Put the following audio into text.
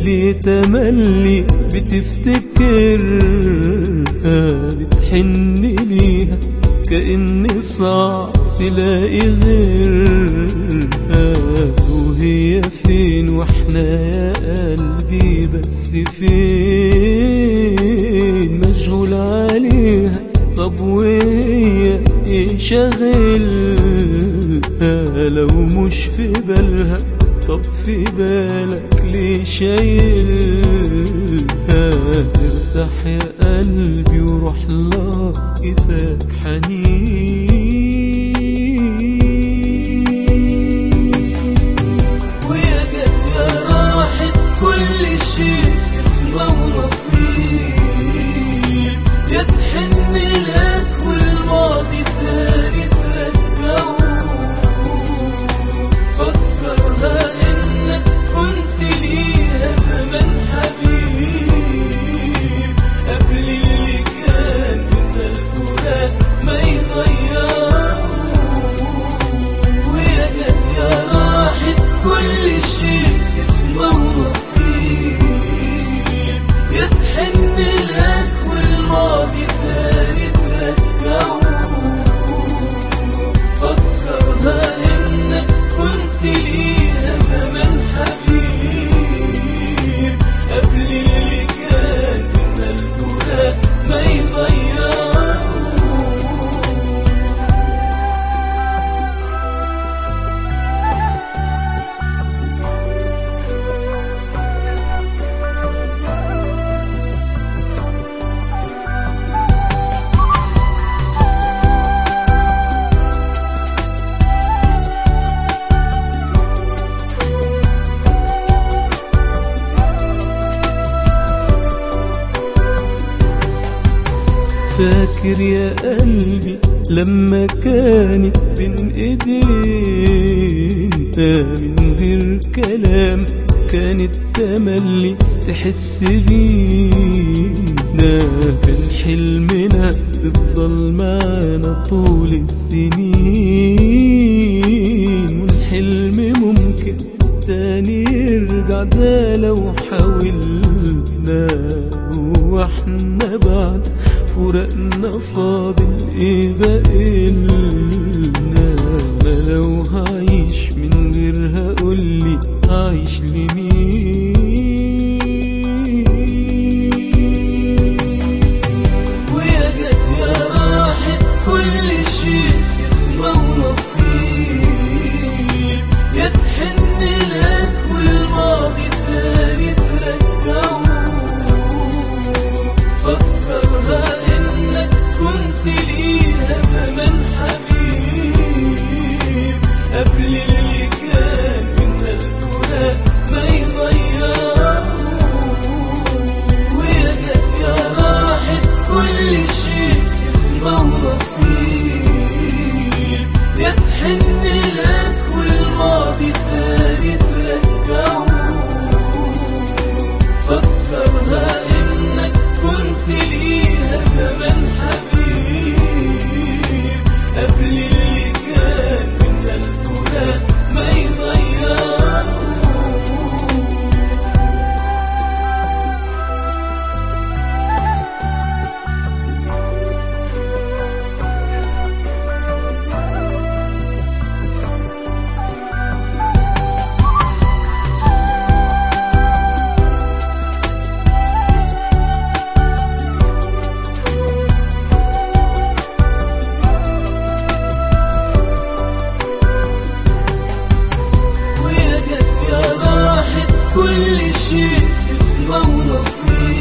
اللي تملي بتفتكرها بتحن ليها كأن صعب تلاقي غيرها وهي فين واحنا يا قلبي بس فين مشغول عليها طب وهي ايه شاغلها لو مش في بالها طب في بالك ليه شايلها ارتاح يا قلبي وروح لها كفاك حنين ويا جد يا راحت كل شيء اسمه ونصيب يا تحن لك والماضي تاني ترجعه فكرها انك كنت ليها زمان حبيب قبل اللي كان من الفراق ما يغيره ويا جد يا راحت كل شيء اسمه نصيب يا تحن لك والماضي تاني ترجعه فكرها انك كنت ليها زمان حبيب قبل اللي كان من الفراق ما يغيره فاكر يا قلبي لما كانت بين ايدينا من غير كلام كانت تملي تحس بينا كان حلمنا تفضل معانا طول السنين والحلم ممكن تاني يرجع ده لو حاولنا واحنا بعد فراقنا فاضل ايه بقيلنا ما لو هعيش من غيرها قولي هعيش لمين ويا جد يا راحت كل شيء اسمه نصيب يا تحن لك والماضي تاني ترجعه فكرها انك كنت ليها زمان حبيب قبل اللي كان من الفراق ما يغيره ويا جد يا راحت كل شيء اسمه نصيب يا تحن لك والماضي تاني ترجعه فكرها انك كنت ليها زمان حبيب قبل اللي كان من الفراق ما يغيره ويا جد يا راحت كل شيء اسمه نصيب